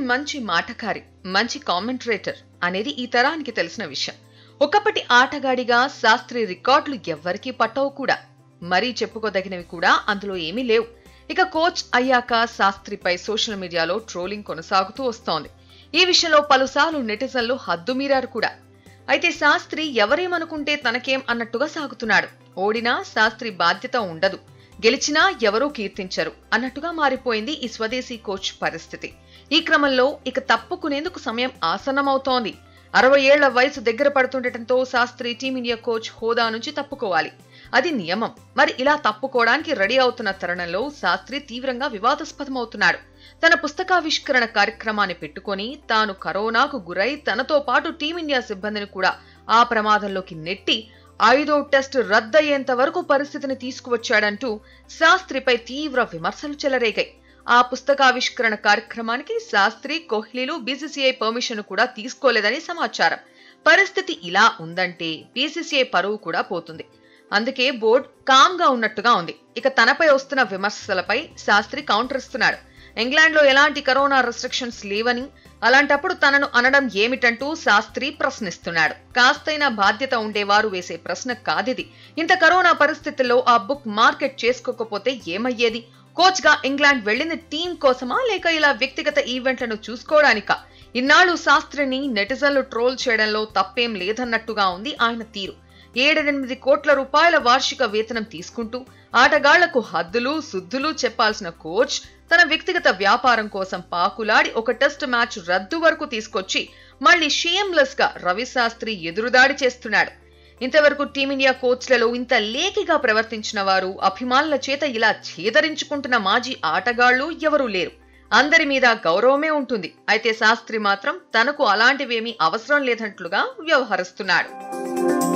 మంచి మాటకారి మంచి కామెంటరేటర్ అనేది ఈ తరానికి తెలిసిన విషయం ఒకప్పటి ఆటగాడిగా శాస్త్రి రికార్డులు ఎవ్వరికీ పట్టవు కూడా మరీ చెప్పుకోదగినవి కూడా అందులో ఏమీ లేవు ఇక కోచ్ అయ్యాక శాస్త్రిపై సోషల్ మీడియాలో ట్రోలింగ్ కొనసాగుతూ వస్తోంది ఈ విషయంలో పలుసార్లు నెటిజన్లు హద్దుమీరారు కూడా అయితే శాస్త్రి ఎవరేమనుకుంటే తనకేం అన్నట్టుగా సాగుతున్నాడు ఓడినా శాస్త్రి బాధ్యత ఉండదు గెలిచినా ఎవరూ కీర్తించరు అన్నట్టుగా మారిపోయింది ఈ స్వదేశీ కోచ్ పరిస్థితి ఈ క్రమంలో ఇక తప్పుకునేందుకు సమయం ఆసన్నమవుతోంది అరవై ఏళ్ల వయసు దగ్గర పడుతుండటంతో శాస్త్రి టీమిండియా కోచ్ హోదా నుంచి తప్పుకోవాలి అది నియమం మరి ఇలా తప్పుకోవడానికి రెడీ అవుతున్న తరుణంలో శాస్త్రి తీవ్రంగా వివాదాస్పదమవుతున్నాడు తన పుస్తకావిష్కరణ కార్యక్రమాన్ని పెట్టుకొని తాను కరోనాకు గురై తనతో పాటు టీమిండియా సిబ్బందిని కూడా ఆ ప్రమాదంలోకి నెట్టి ఐదో టెస్ట్ రద్దయ్యేంత వరకు పరిస్థితిని తీసుకువచ్చాడంటూ శాస్త్రిపై తీవ్ర విమర్శలు చెలరేగాయి ఆ పుస్తకావిష్కరణ కార్యక్రమానికి శాస్త్రి కోహ్లీలు బీసీసీఐ పర్మిషన్ కూడా తీసుకోలేదని సమాచారం పరిస్థితి ఇలా ఉందంటే బీసీసీఐ పరువు కూడా పోతుంది అందుకే బోర్డు కామ్ గా ఉన్నట్టుగా ఉంది ఇక తనపై వస్తున్న విమర్శలపై శాస్త్రి కౌంటర్ ఇస్తున్నాడు ఇంగ్లాండ్లో ఎలాంటి కరోనా రెస్ట్రిక్షన్స్ లేవని అలాంటప్పుడు తనను అనడం ఏమిటంటూ శాస్త్రి ప్రశ్నిస్తున్నాడు కాస్తైనా బాధ్యత ఉండేవారు వేసే ప్రశ్న కాదిది ఇంత కరోనా పరిస్థితుల్లో ఆ బుక్ మార్కెట్ చేసుకోకపోతే ఏమయ్యేది కోచ్ గా ఇంగ్లాండ్ వెళ్ళింది టీం కోసమా లేక ఇలా వ్యక్తిగత ఈవెంట్లను చూసుకోవడానికా ఇన్నాళ్లు శాస్త్రిని నెటిజన్లు ట్రోల్ చేయడంలో తప్పేం లేదన్నట్టుగా ఉంది ఆయన తీరు ఏడెనిమిది కోట్ల రూపాయల వార్షిక వేతనం తీసుకుంటూ ఆటగాళ్లకు హద్దులు సుద్దులు చెప్పాల్సిన కోచ్ తన వ్యక్తిగత వ్యాపారం కోసం పాకులాడి ఒక టెస్ట్ మ్యాచ్ రద్దు వరకు తీసుకొచ్చి మళ్ళీ షేమ్లెస్ గా రవిశాస్త్రి ఎదురుదాడి చేస్తున్నాడు ఇంతవరకు టీమిండియా కోచ్లలో ఇంత లేఖిగా ప్రవర్తించిన వారు అభిమానుల చేత ఇలా ఛేదరించుకుంటున్న మాజీ ఆటగాళ్లు ఎవరూ లేరు అందరి మీద గౌరవమే ఉంటుంది అయితే శాస్త్రి మాత్రం తనకు అలాంటివేమీ అవసరం లేదంట్లుగా వ్యవహరిస్తున్నాడు